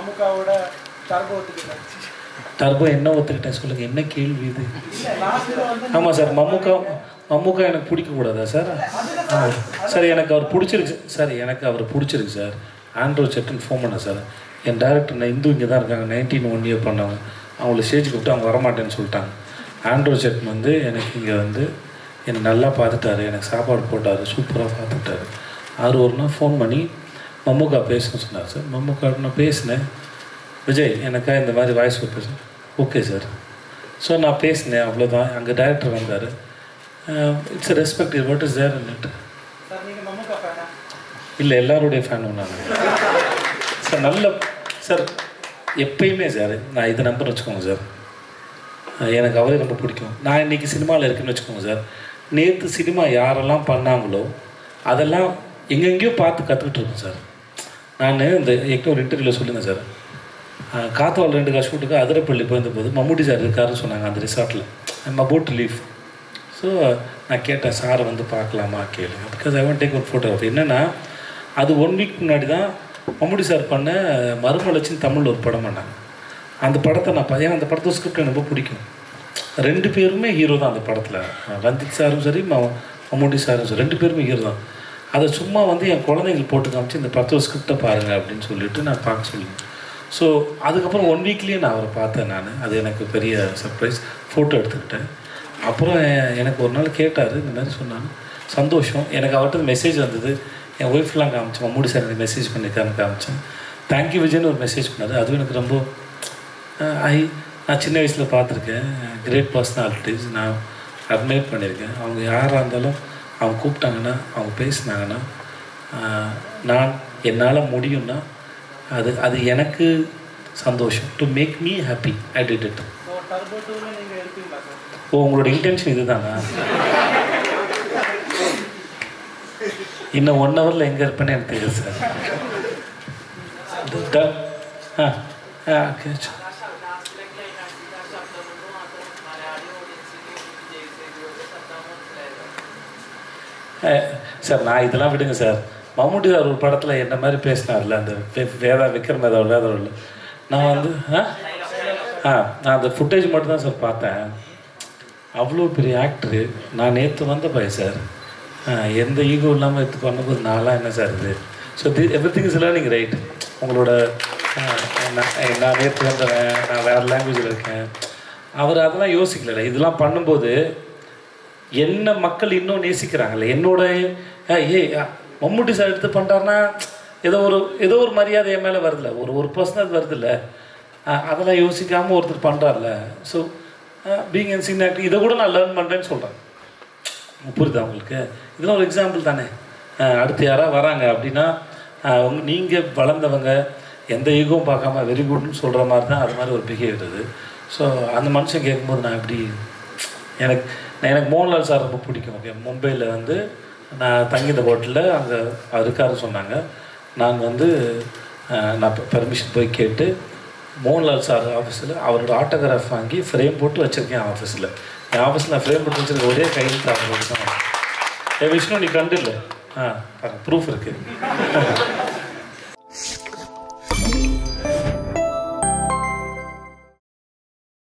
மம்முக்காவோட turbo ஒத்துக்கிட்டேன் turbo என்ன ஒத்துக்கிட்டேன் சொல்லுங்கள் என்ன கேள்வி இது இல்ல லாஸ்ட்ல வந்து ஆமாம் சார் மம்முக்கா மம்முக்கா எனக்கு பிடிக்கக்கூடாதா சார் ஆ சார் எனக்கு அவர் பிடிச்சிருக்கு சார் எனக்கு அவர் பிடிச்சிருக்கு சார் ஆண்ட்ரோ செட்டுன்னு ஃபோன் பண்ணேன் சார் என் டேரக்டர் நான் இந்து இங்கே தான் இருக்காங்க நைன்டீன் ஒன் இயர் பண்ணவங்க அவங்கள ஸ்டேஜ் கூப்பிட்டு அவங்க வரமாட்டேன்னு சொல்லிட்டாங்க ஆண்ட்ரோ செட் வந்து எனக்கு இங்கே வந்து என்னை நல்லா பார்த்துட்டாரு எனக்கு சாப்பாடு போட்டார் சூப்பராக பார்த்துட்டாரு அவர் ஒரு நாள் ஃபோன் பண்ணி மம்முக்கா பேசணும்னு சொன்னார் சார் மம்முக்கா நான் பேசினேன் விஜய் எனக்கா இந்த மாதிரி வாய்ஸ் பேசுகிறேன் ஓகே சார் ஸோ நான் பேசினேன் அவ்வளோதான் அங்கே டைரக்டர் வந்தார் it's respect what is there it sir நீங்க மம்முக்கா ஃபேனா இல்லை எல்லாருடைய ஃபேனும் நான் சார் நல்ல சார் எப்பயுமே சார் நான் இதை நம்பர் வச்சுக்கோங்க சார் அஹ் எனக்கு அவரே ரொம்ப பிடிக்கும் நான் இன்றைக்கி சினிமாவில் இருக்கேன்னு வச்சுக்கோங்க சார் நேற்று சினிமா யாரெல்லாம் பண்ணாங்களோ அதெல்லாம் எங்கெங்கேயோ பார்த்து கற்றுக்கிட்டு இருக்கேன் சார் நான் இந்த எங்கே ஒரு இன்டர்வியூவில் சொல்லியிருந்தேன் சார் அஹ் காத்தவால் ரெண்டு காசு ஷூட்டுக்கு அதிரப்பள்ளி போயிருந்தபோது மம்முட்டி சார் இருக்காருன்னு சொன்னாங்க அந்த ரிசார்ட்டில் ஐம் அபவுட் லீவ் ஸோ நான் கேட்டேன் சாரை வந்து பார்க்கலாமா கேளுங்க பிகாஸ் ஐ வாண்ட் டேக் ஒரு ஃபோட்டோகிராஃபி என்னென்னா அது ஒன் வீக் முன்னாடி தான் மம்முடி சார் பண்ண மறுமலர்ச்சின்னு தமிழில் ஒரு படம் பண்ணாங்க அந்த படத்தை நான் பா- ஏன்னா அந்த படத்தோட ஸ்கிரிப்ட் எனக்கு ரொம்ப பிடிக்கும் ரெண்டு பேருமே ஹீரோ தான் அந்த படத்தில் ரஞ்சித் சாரும் சரி ம- மம்முட்டி சாரும் சரி ரெண்டு பேருமே ஹீரோ தான் அதை சும்மா வந்து என் குழந்தைங்களுக்கு போட்டு காமிச்சு இந்த படத்தோட ஸ்கிரிப்டை பாருங்கள் அப்படின்னு சொல்லிட்டு நான் பார்க்க சொல்லி ஸோ அதுக்கப்புறம் ஒன் வீக்லேயே நான் அவரை பார்த்தேன் நான் அது எனக்கு பெரிய சர்ப்ரைஸ் ஃபோட்டோ எடுத்துக்கிட்டேன் அப்புறம் எ- எனக்கு ஒரு நாள் கேட்டார் இந்த மாதிரி சொன்னாங்க சந்தோஷம் எனக்கு அவர்கிட்ட மெசேஜ் வந்தது என் ஒய்ஃப்லாம் காமிச்சேன் மம்மூடி சார் எனக்கு மெசேஜ் பண்ணியிருக்காருன்னு காமிச்சேன் தேங்க்யூ விஜய்னு ஒரு மெசேஜ் பண்ணார் அதுவும் எனக்கு ரொம்ப ஐ நான் சின்ன வயசில் பார்த்துருக்கேன் கிரேட் பர்சனாலிட்டிஸ் நான் அட்மைட் பண்ணியிருக்கேன் அவங்க யாராக இருந்தாலும் அவங்க கூப்பிட்டாங்கன்னா அவங்க பேசினாங்கன்னா ஆஹ், நான் என்னால் முடியும்னா அது அது எனக்கு சந்தோஷம் to make me happy I did it so turbo டூல நீங்க இருப்பீங்களா சார் ஓ உங்களோட இன்டென்ஷன் இதுதானா இன்னும் ஒன் ஹவரில் எங்கே இருப்பேன்னு எனக்கு தெரியுது சார் ட- ஆ ஆ ஓகே சார் நான் இதெல்லாம் விடுங்க சார் மம்முட்டி சார் ஒரு படத்தில் என்ன மாதிரி பேசினார்ல அந்த வே- வேதா விக்ரம் வேதா வேதா நான் வந்து ஆ ஆ நான் அந்த ஃபுட்டேஜ் மட்டும் தான் சார் பார்த்தேன் அவ்வளோ பெரிய ஆக்டரு நான் நேற்று வந்த பையன் சார் ஆ, எந்த ஈகோ இல்லாமல் எடுத்து பண்ணும்போது நான்லாம் என்ன சார் இது so the everything is learning right உங்களோட ஆ, நான் நான் நேற்று வந்தவன் நான் வேறு லாங்குவேஜில் இருக்கேன் அவர் அதெல்லாம் யோசிக்கல இதெல்லாம் பண்ணும்போது என்ன மக்கள் இன்னும் நேசிக்கிறாங்கல்ல என்னோட அஹ், ஏய் அஹ், மம்முட்டி சார் எடுத்து பண்ணுறாருன்னா ஏதோ ஒரு ஏதோ ஒரு மரியாதை என் மேலே வருதுல்ல ஒரு ஒரு பர்சனல் வருதுல்ல அஹ், அதெல்லாம் யோசிக்காமல் ஒருத்தர் பண்ணுறாருல ஸோ பீங் என் சின்ன ஆக்டர் இதை கூட நான் லேர்ன் பண்ணுறேன்னு சொல்கிறேன் புரியுதா உங்களுக்கு இதெல்லாம் ஒரு எக்ஸாம்பிள் தானே அஹ், அடுத்து யாராவது வராங்க அப்படின்னா அஹ், உங்க நீங்கள் வளர்ந்தவங்க எந்த ஈகவும் பார்க்காம வெரி குட்னு சொல்கிற மாதிரி தான் அது மாதிரி ஒரு பிஹேவியர் இது ஸோ அந்த மனுஷன் கேட்கும்போது நான் எப்படி எனக்கு நான் எனக்கு மோகன்லால் சார் ரொம்ப பிடிக்கும் ஓகே மும்பையில் வந்து நான் தங்கியிருந்த ஹோட்டலில் அங்கே அவர் இருக்காருன்னு சொன்னாங்க நான் வந்து அஹ், நான் பெர்மிஷன் போய் கேட்டு மோகன்லால் சார் ஆஃபீஸில் அவரோட ஆட்டோகிராஃப் வாங்கி ஃப்ரேம் போட்டு வச்சுருக்கேன் ஆஃபீஸில் என் ஆஃபீஸில் நான் ஃப்ரேம் போட்டு வச்சிருக்க ஒரே கையெழுத்து அவரோட தான் ஏ விஷ்ணு நீ கண்டு இல்லை ஆ பாருங்க ப்ரூஃப் இருக்குது